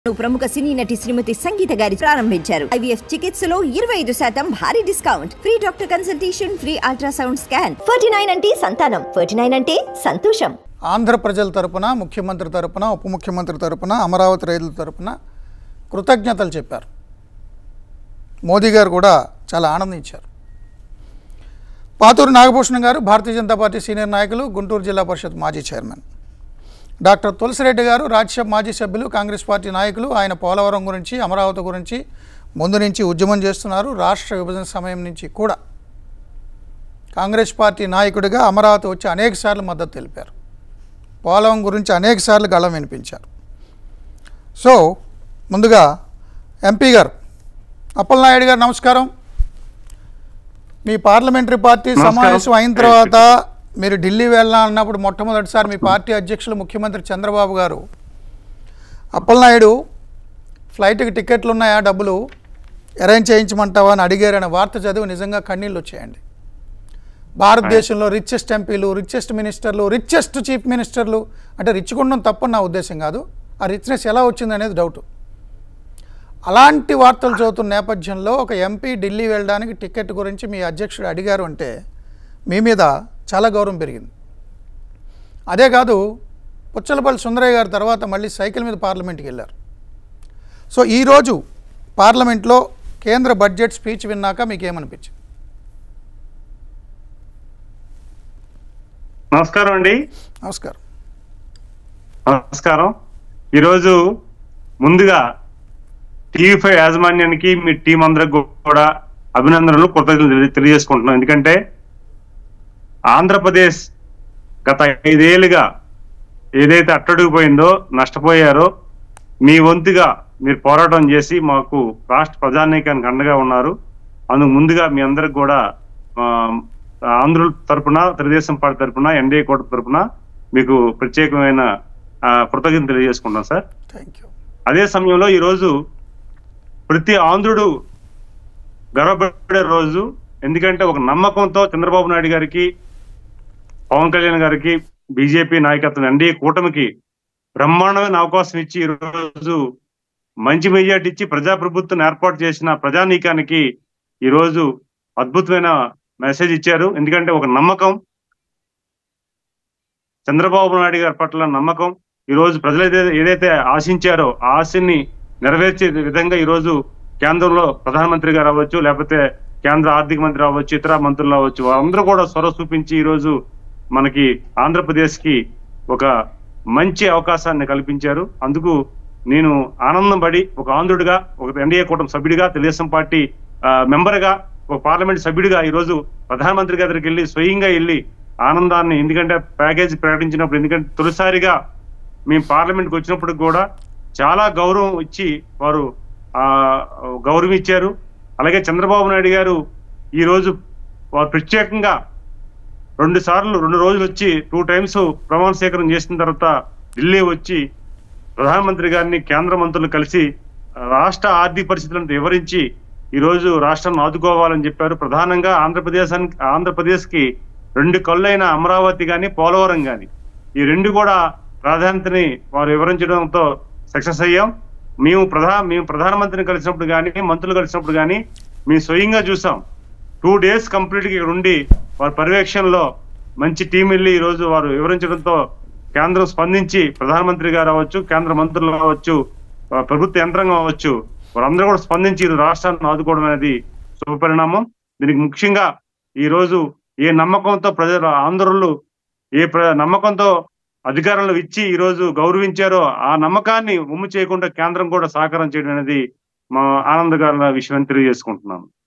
ప్రముఖ సినీ నటి శ్రీమతి సంగీత గారి ప్రారంభించారు ఐవీఎఫ్ చికిత్సలో ఇరవై ఐదు శాతం భారీ discount free doctor consultation free ultrasound scan forty nine అంటే సంతానం ఫోర్టీ నైన్ అంటే సంతోషం ఆంధ్ర ప్రజల తరపున ముఖ్యమంత్రి తరపున ఉప ముఖ్యమంత్రి తరపున అమరావతి రైతుల తరపున కృతజ్ఞతలు చెప్పారు మోదీ గారు కూడా చాలా ఆనందించారు పాతూరు నాగభూషణం గారు భారతీయ జనతా పార్టీ సీనియర్ నాయకులు గుంటూరు జిల్లా పరిషత్ మాజీ చైర్మన్ డాక్టర్ తులసిరెడ్డి గారు రాజ్యసభ మాజీ సభ్యులు కాంగ్రెస్ పార్టీ నాయకులు ఆయన పోలవరం గురించి అమరావతి గురించి ముందు నుంచి ఉద్యమం చేస్తున్నారు రాష్ట్ర విభజన సమయం నుంచి కూడా కాంగ్రెస్ పార్టీ నాయకుడిగా అమరావతి వచ్చి అనేకసార్లు మద్దతు తెలిపారు పోలవరం గురించి అనేకసార్లు గళం వినిపించారు సో ముందుగా ఎంపీ గారు అప్పలనాయుడు గారు నమస్కారం మీ పార్లమెంటరీ పార్టీ నమస్కారం. సమావేశం అయిన తర్వాత మీరు ఢిల్లీ వెళ్ళాలన్నప్పుడు మొట్టమొదటిసారి మీ పార్టీ అధ్యక్షులు ముఖ్యమంత్రి చంద్రబాబు గారు అప్పలనాయుడు ఫ్లైట్కి టికెట్లు ఉన్నాయా డబ్బులు అరేంజ్ చేయించమంటావా అని అడిగారనే వార్త చదివి నిజంగా కన్నీళ్ళు వచ్చాయండి భారతదేశంలో రిచెస్ట్ ఎంపీలు రిచెస్ట్ మినిస్టర్లు రిచెస్ట్ చీఫ్ మినిస్టర్లు అంటే రిచ్ ఉండడం తప్పని నా ఉద్దేశం కాదు ఆ రిచ్నెస్ ఎలా వచ్చింది అనేది డౌట్ అలాంటి వార్తలు చదువుతున్న నేపథ్యంలో ఒక ఎంపీ ఢిల్లీ వెళ్ళడానికి టికెట్ గురించి మీ అధ్యక్షుడు అడిగారు అంటే మీ మీద చాలా గౌరవం పెరిగింది అదే కాదు పుచ్చలపల్లి సుందరయ్య గారి తర్వాత మళ్ళీ సైకిల్ మీద పార్లమెంట్కి వెళ్ళారు సో ఈరోజు పార్లమెంట్లో కేంద్ర బడ్జెట్ స్పీచ్ విన్నాక మీకు ఏమనిపించింది నమస్కారం అండి నమస్కారం నమస్కారం ఈరోజు ముందుగా టీవీ ఫైవ్ యాజమాన్యానికి మీ టీం అందరికి కూడా అభినందనలు కృతజ్ఞతలు తెలియ- తెలియజేసుకుంటున్నాం ఎందుకంటే ఆంధ్రప్రదేశ్ గత ఐదేళ్లుగా ఏదైతే అట్టడుగుపోయిందో నష్టపోయారో మీ వంతుగా మీరు పోరాటం చేసి మాకు రాష్ట్ర ప్రజానీకానికి అండగా ఉన్నారు అందుకు ముందుగా మీ అందరికి కూడా ఆ, ఆంధ్రుల తరపున తెలుగుదేశం పార్టీ తరపున ఎన్డీఏ కోట తరపున మీకు ప్రత్యేకమైన ఆ, కృతజ్ఞతలు తెలియజేసుకుంటాం సార్ థ్యాంక్ యూ అదే సమయంలో ఈరోజు ప్రతి ఆంధ్రుడు గర్వపడే రోజు ఎందుకంటే ఒక నమ్మకంతో చంద్రబాబు నాయుడు గారికి పవన్ కళ్యాణ్ గారికి బీజేపీ నాయకత్వం ఎన్డీఏ కూటమికి బ్రహ్మాండమైన అవకాశం ఇచ్చి ఈ రోజు మంచి మెజార్టీ ఇచ్చి ప్రజాప్రభుత్వం ఏర్పాటు చేసిన ప్రజానీకానికి ఈ రోజు అద్భుతమైన మెసేజ్ ఇచ్చారు ఎందుకంటే ఒక నమ్మకం చంద్రబాబు నాయుడు గారి పట్ల నమ్మకం ఈ రోజు ప్రజలు ఏదైతే- ఏదైతే ఆశించారో ఆ ఆశని నెరవేర్చే విధంగా ఈ రోజు కేంద్రంలో ప్రధానమంత్రి గారు అవ్వచ్చు లేకపోతే కేంద్ర ఆర్థిక మంత్రి అవ్వచ్చు ఇతర మంత్రులు అవ్వచ్చు వాళ్ళందరూ కూడా చొరవ చూపించి ఈ రోజు మనకి ఆంధ్రప్రదేశ్ కి ఒక మంచి అవకాశాన్ని కల్పించారు అందుకు నేను ఆనందం పడి ఒక ఆంధ్రుడిగా ఒక ఎన్డీఏ కూటమి సభ్యుడిగా తెలుగుదేశం పార్టీ ఆ, మెంబర్ గా ఒక పార్లమెంట్ సభ్యుడిగా ఈ రోజు ప్రధానమంత్రి గారి దగ్గరికి వెళ్ళి స్వయంగా వెళ్ళి ఆనందాన్ని ఎందుకంటే ప్యాకేజ్ ప్రకటించినప్పుడు ఎందుకంటే తొలిసారిగా మేము పార్లమెంట్కి వచ్చినప్పుడు కూడా చాలా గౌరవం ఇచ్చి వారు ఆ గౌరవం ఇచ్చారు అలాగే చంద్రబాబు నాయుడు గారు ఈ రోజు వారు ప్రత్యేకంగా రెండు సార్లు రెండు రోజులు వచ్చి టూ టైమ్స్ ప్రమాణ స్వీకారం చేసిన తర్వాత ఢిల్లీ వచ్చి ప్రధానమంత్రి గారిని కేంద్ర మంత్రులు కలిసి రాష్ట్ర ఆర్థిక పరిస్థితులను వివరించి ఈ రోజు రాష్ట్రాన్ని ఆదుకోవాలని చెప్పారు ప్రధానంగా ఆంధ్రప్రదేశ్ ఆంధ్రప్రదేశ్ కి రెండు కళ్ళైన అమరావతి గాని పోలవరం గాని ఈ రెండు కూడా ప్రాధాన్యతని వారు వివరించడంతో సక్సెస్ అయ్యాం మేము ప్రధా మేము ప్రధానమంత్రిని కలిసినప్పుడు కానీ మంత్రులు కలిసినప్పుడు కానీ మేము స్వయంగా చూసాం టూ డేస్ కంప్లీట్ గా ఇక్కడ ఉండి వారి పర్యవేక్షణలో మంచి టీం వెళ్ళి ఈ రోజు వారు వివరించడంతో కేంద్రం స్పందించి ప్రధానమంత్రి గారు అవ్వచ్చు కేంద్ర మంత్రులు అవ్వచ్చు ఆ, ప్రభుత్వ యంత్రాంగం అవ్వచ్చు వారందరూ కూడా స్పందించి ఈ రాష్ట్రాన్ని ఆదుకోవడం అనేది శుభపరిణామం దీనికి ముఖ్యంగా ఈ రోజు ఏ నమ్మకంతో ప్రజలు ఆంధ్రులు ఏ ప్ర- నమ్మకంతో అధికారులు ఇచ్చి ఈ రోజు గౌరవించారో ఆ నమ్మకాన్ని ఉమ్ము చేయకుండా కేంద్రం కూడా సహకారం చేయడం అనేది మా ఆనందకర విషయం అని తెలియజేసుకుంటున్నాను